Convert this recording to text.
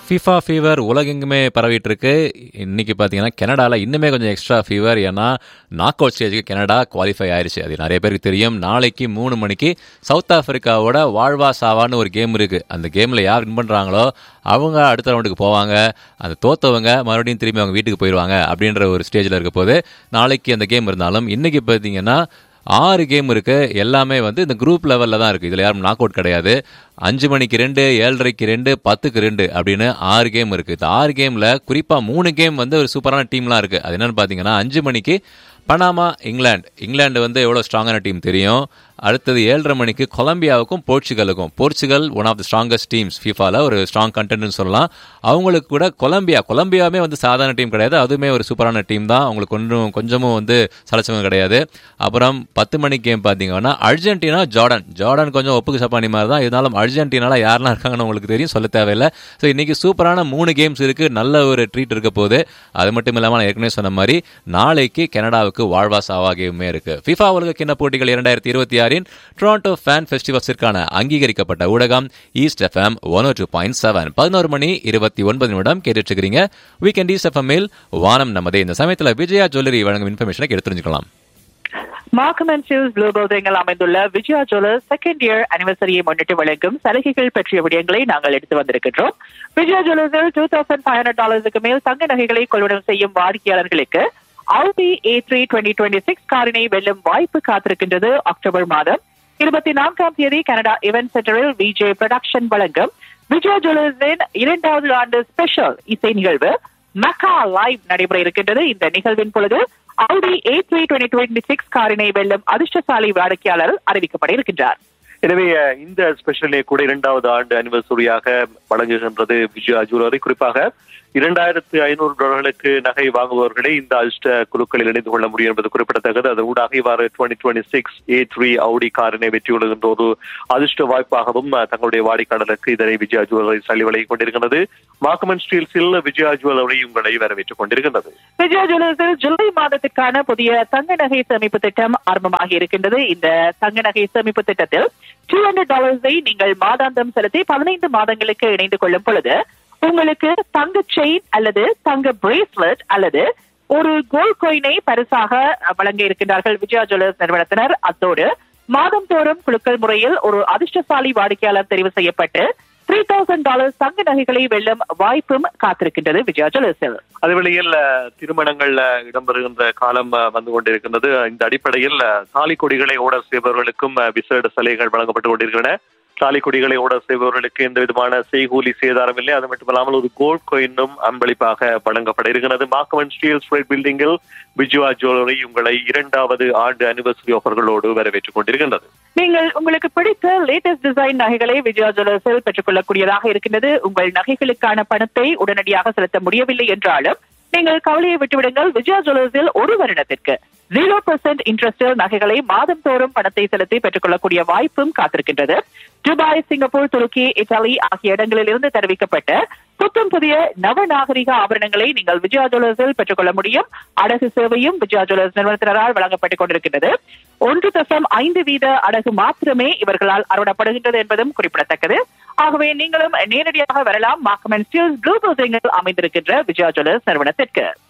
FIFA fever உலகெங்குமே பரவிட்டு இருக்கு இன்னைக்கு பார்த்தீங்கன்னா கனடாவில் இன்னுமே கொஞ்சம் எக்ஸ்ட்ரா ஃபீவர் ஏன்னா நாக் அவுட் ஸ்டேஜுக்கு கனடா குவாலிஃபை ஆயிருச்சு அது நிறைய பேருக்கு தெரியும் நாளைக்கு மூணு மணிக்கு சவுத் ஆப்பிரிக்காவோட வாழ்வா சாவான்னு ஒரு கேம் இருக்கு அந்த கேமில் யார் வின் பண்ணுறாங்களோ அவங்க அடுத்த ரவுண்டுக்கு போவாங்க அந்த தோத்தவங்க மறுபடியும் திரும்பி அவங்க வீட்டுக்கு போயிடுவாங்க அப்படின்ற ஒரு ஸ்டேஜில் இருக்க போது நாளைக்கு அந்த கேம் இருந்தாலும் இன்னைக்கு பார்த்தீங்கன்னா ஆறு கேம் இருக்கு எல்லாமே வந்து இந்த குரூப் லெவலில் தான் இருக்கு இதில் யாரும் நாக் அவுட் கிடையாது அஞ்சு மணிக்கு ரெண்டு ஏழரைக்கு ரெண்டு பத்துக்கு ரெண்டு அப்படின்னு ஆறு கேம் இருக்கு இந்த ஆறு கேமில் குறிப்பாக மூணு கேம் வந்து ஒரு சூப்பரான டீம்லாம் இருக்கு அது என்னன்னு பார்த்தீங்கன்னா அஞ்சு மணிக்கு பனாமா இங்கிலாந்து இங்கிலாந்து வந்து எவ்வளோ ஸ்ட்ராங்கான டீம் தெரியும் அடுத்தது ஏழரை மணிக்கு கொலம்பியாவுக்கும் போர்ச்சுகலுக்கும் Portugal one of the strongest teams ஃபீஃபாவில் ஒரு ஸ்ட்ராங் கண்டென்ட்னு சொல்லலாம் அவங்களுக்கு கூட கொலம்பியா கொலம்பியாவே வந்து சாதாரண டீம் கிடையாது அதுவுமே ஒரு சூப்பரான டீம் தான் அவங்களுக்கு கொஞ்சம் கொஞ்சமும் வந்து சலச்சவங்க கிடையாது அப்புறம் பத்து மணி கேம் பார்த்தீங்கன்னா அர்ஜென்டினா ஜார்டன் ஜார்டன் கொஞ்சம் ஒப்புக்கு சப்பானி மாதிரி தான் இருந்தாலும் அர்ஜென்டினால யாரெல்லாம் இருக்காங்கன்னு உங்களுக்கு தெரியும் சொல்ல தேவையில்லை ஸோ இன்னைக்கு சூப்பரான மூணு கேம்ஸ் இருக்கு நல்ல ஒரு ட்ரீட் இருக்க போது அது மட்டும் இல்லாமல் நான் ஏற்கனவே சொன்ன மாதிரி நாளைக்கு கனடாவுக்கு வாழ்வா சாவா கேமுமே இருக்கு ஃபிஃபா உலக கிண்ண போட்டிகள் இரண்டாயிரத்தி இருபத்தி ஆறின் டொராண்டோ ஃபேன் ஃபெஸ்டிவல்ஸிற்கான அங்கீகரிக்கப்பட்ட ஊடகம் East FM one two point seven பதினோரு மணி இருபத்தி ஒன்பது நிமிடம் கேட்டுட்டு இருக்கிறீங்க வீக்கெண்ட் ஈஸ்ட் எஃப்எம்மில் வானம் நமதே இந்த சமயத்தில் விஜயா ஜுவல்லரி வழங்கும் இன்ஃபர்மேஷனை எடுத்து தெரிஞ்சுக்கலாம் மார்க்கம் அண்ட் சில்ஸ் ப்ளூ பில்டிங்கில் அமைந்துள்ள விஜயா ஜுவல்லர்ஸ் செகண்ட் இயர் அனிவர்சரியை முன்னிட்டு வழங்கும் சலுகைகள் பற்றிய விடயங்களை நாங்கள் எடுத்து வந்திருக்கின்றோம் விஜயா ஜுவல்லர்ஸில் டூ தௌசண்ட் ஃபைவ் ஹண்ட்ரட் டாலர்ஸுக்கு மேல் தங்க நகைகளை கொள்வனம் செய்யும் வாடிக்கையாளர்களுக்கு Audi A three twenty twenty six காரினை வெல்லும் வாய்ப்பு காத்திருக்கின்றது அக்டோபர் மாதம் இருபத்தி நான்காம் தேதி கனடா இவென்ட் சென்டரில் விஜே ப்ரொடக்ஷன் வழங்கும் விஜயா ஜுவல்லர்ஸின் இரண்டாவது ஆண்டு ஸ்பெஷல் இசை நிகழ்வு மெக்கா லைவ் நடைபெற இருக்கின்றது இந்த நிகழ்வின் பொழுது Audi A three twenty twenty six காரினை வெல்லும் அதிர்ஷ்டசாலி வாடிக்கையாளர் அறிவிக்கப்பட இருக்கின்றார் எனவே இந்த ஸ்பெஷலே கூட இரண்டாவது ஆண்டு அனிவர்சரியாக வழங்குகின்றது விஜயா ஜுவல்லரி குறிப்பாக இரண்டாயிரத்து ஐநூறு டாலர்களுக்கு நகை வாங்குபவர்களே இந்த அதிர்ஷ்ட குழுக்களில் இணைந்து கொள்ள முடியும் என்பது குறிப்பிடத்தக்கது அதன் ஊடாக இவ்வாறு twenty twenty six A three Audi காரினை வெற்றி கொள்கின்ற ஒரு அதிர்ஷ்ட வாய்ப்பாகவும் தங்களுடைய வாடிக்கையாளருக்கு இதனை விஜயா ஜுவல்லரி சளி வழங்கிக் கொண்டிருக்கிறது மார்க்கமன் ஸ்டீல்ஸில் விஜயா ஜுவல்லரி உங்களை வரவேற்றுக் கொண்டிருக்கின்றது விஜயா ஜுவல்லர்ஸில் ஜூலை மாதத்திற்கான புதிய தங்க நகை சேமிப்பு திட்டம் ஆரம்பமாகி இருக்கின்றது இந்த தங்க நகை சேமிப்பு திட்டத்தில் டூ ஹண்ட்ரட் டாலர்ஸை நீங்கள் மாதாந்தம் செலுத்தி பதினைந்து மாதங்களுக்கு இணைந்து கொள்ளும் பொழுது உங்களுக்கு தங்க செயின் அல்லது தங்க பிரேஸ்லெட் அல்லது ஒரு கோல்ட் கோயினை பரிசாக வழங்க இருக்கின்றார்கள் விஜயா ஜுவல்லர்ஸ் நிறுவனத்தினர் அத்தோடு மாதம் தோறும் குழுக்கள் முறையில் ஒரு அதிர்ஷ்டசாலி வாடிக்கையாளர் தெரிவு செய்யப்பட்டு த்ரீ தௌசண்ட் டாலர்ஸ் தங்க நகைகளை வெல்லும் வாய்ப்பும் காத்திருக்கின்றது விஜயா ஜுவல்லர்ஸில் அதுவெளியில் திருமணங்கள்ல இடம்பெறுகின்ற காலம் வந்து கொண்டிருக்கின்றது இந்த அடிப்படையில் தாலி கொடிகளை ஓடர் செய்பவர்களுக்கும் விசேட சலுகைகள் வழங்கப்பட்டு கொண்டிருக்கின்றன தாலி கொடிகளை ஓடர் செய்பவர்களுக்கு எந்த விதமான செய்கூலி சேதாரம் இல்லை அது மட்டுமல்லாமல் ஒரு கோல்ட் கோயினும் அன்பளிப்பாக வழங்கப்பட இருக்கிறது மாக்கவன் ஸ்டீல் ஸ்ட்ரேட் பில்டிங்கில் விஜுவா ஜுவல்லரி உங்களை இரண்டாவது ஆண்டு அனிவர்சரி ஆஃபர்களோடு வரவேற்றுக் கொண்டிருக்கின்றது நீங்கள் உங்களுக்கு பிடித்த லேட்டஸ்ட் டிசைன் நகைகளை விஜயா ஜுவல்லர்ஸில் பெற்றுக் கொள்ளக்கூடியதாக இருக்கின்றது உங்கள் நகைகளுக்கான பணத்தை உடனடியாக செலுத்த முடியவில்லை என்றாலும் நீங்கள் கவலையை விட்டுவிடுங்கள் விஜயா ஜுவல்லர்ஸில் ஒரு வருடத்திற்கு ஜீரோ பர்சன்ட் இன்ட்ரெஸ்டில் நகைகளை மாதம் தோறும் பணத்தை செலுத்தி பெற்றுக் கொள்ளக்கூடிய வாய்ப்பும் காத்திருக்கின்றது துபாய் சிங்கப்பூர் துருக்கி இத்தாலி ஆகிய இடங்களில் இருந்து தெரிவிக்கப்பட்ட புத்தம் புதிய நவநாகரிக ஆபரணங்களை நீங்கள் விஜயா ஜுவல்லர்ஸில் பெற்றுக்கொள்ள முடியும் அடகு சேவையும் விஜயா ஜுவல்லர்ஸ் நிறுவனத்தினரால் வழங்கப்பட்டுக் கொண்டிருக்கின்றது ஒன்று தசம் ஐந்து வீத அடகு மாத்திரமே இவர்களால் அறவிடப்படுகின்றது என்பதும் குறிப்பிடத்தக்கது ஆகவே நீங்களும் நேரடியாக வரலாம் மாக்கமன் ஸ்டீல்ஸ் ப்ளூ அமைந்திருக்கின்ற விஜயா ஜுவல்லர்ஸ் நிறுவனத்திற்கு